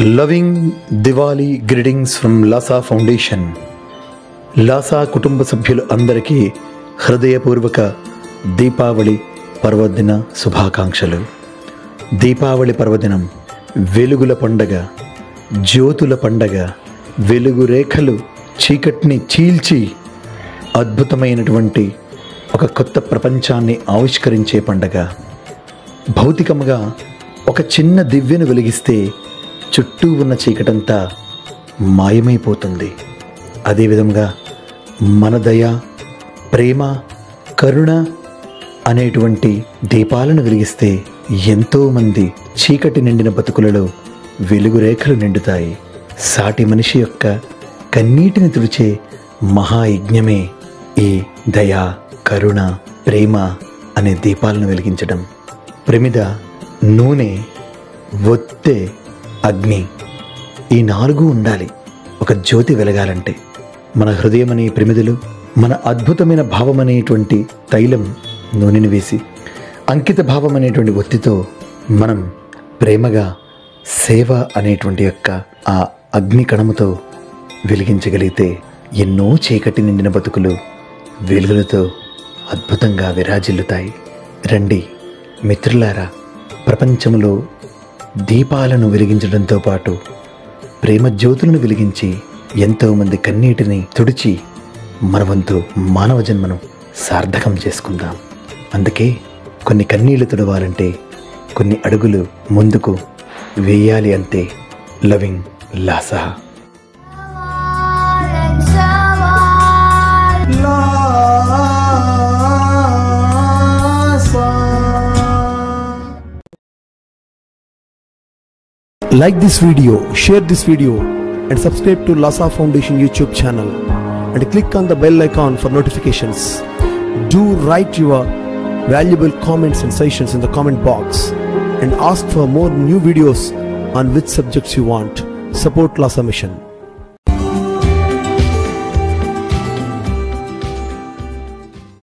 Loving Diwali greetings from Lasa foundation Lasa కుటుంబ సభ్యులు అందరికీ హృదయపూర్వక దీపావళి పర్వదిన శుభాకాంక్షలు దీపావళి పర్వదినం వెలుగుల పండగ జ్యోతుల పండగ వెలుగు రేఖలు చీకటిని చీల్చి అద్భుతమైనటువంటి ఒక కొత్త ప్రపంచాన్ని ఆవిష్కరించే పండగ భౌతికముగా ఒక చిన్న దివ్యను వెలిగిస్తే చుట్టూ ఉన్న చీకటంతా మాయమైపోతుంది అదేవిధంగా మన దయ ప్రేమ కరుణ అనేటువంటి దీపాలను వెలిగిస్తే ఎంతోమంది చీకటి నిండిన బతుకులలో వెలుగు రేఖలు నిండుతాయి సాటి మనిషి యొక్క కన్నీటిని తుడిచే మహాయజ్ఞమే ఈ దయ కరుణ ప్రేమ అనే దీపాలను వెలిగించడం ప్రమిద నూనె ఒత్తె అగ్ని ఈ నాలుగు ఉండాలి ఒక జ్యోతి వెలగాలంటే మన హృదయం అనే ప్రమిదలు మన అద్భుతమైన భావం అనేటువంటి తైలం నూనెని వేసి అంకిత భావం అనేటువంటి ఒత్తితో మనం ప్రేమగా సేవ అనేటువంటి యొక్క ఆ అగ్ని కణముతో వెలిగించగలిగితే ఎన్నో చీకటి నిండిన బతుకులు వెలుగులతో అద్భుతంగా విరాజిల్లుతాయి రండి మిత్రులారా ప్రపంచంలో దీపాలను వెలిగించడంతో పాటు ప్రేమ జ్యోతులను వెలిగించి ఎంతోమంది కన్నీటిని తుడిచి మన వంతు మానవ జన్మను సార్థకం చేసుకుందాం అందుకే కొన్ని కన్నీళ్లు తుడవాలంటే కొన్ని అడుగులు ముందుకు వేయాలి అంతే loving Lasa Like this video, share this video, and subscribe to Lasa Foundation YouTube channel. And click on the bell icon for notifications. Do write your valuable comments and suggestions in the comment box. And ask for more new videos on which subjects you want. Support Lasa Mission.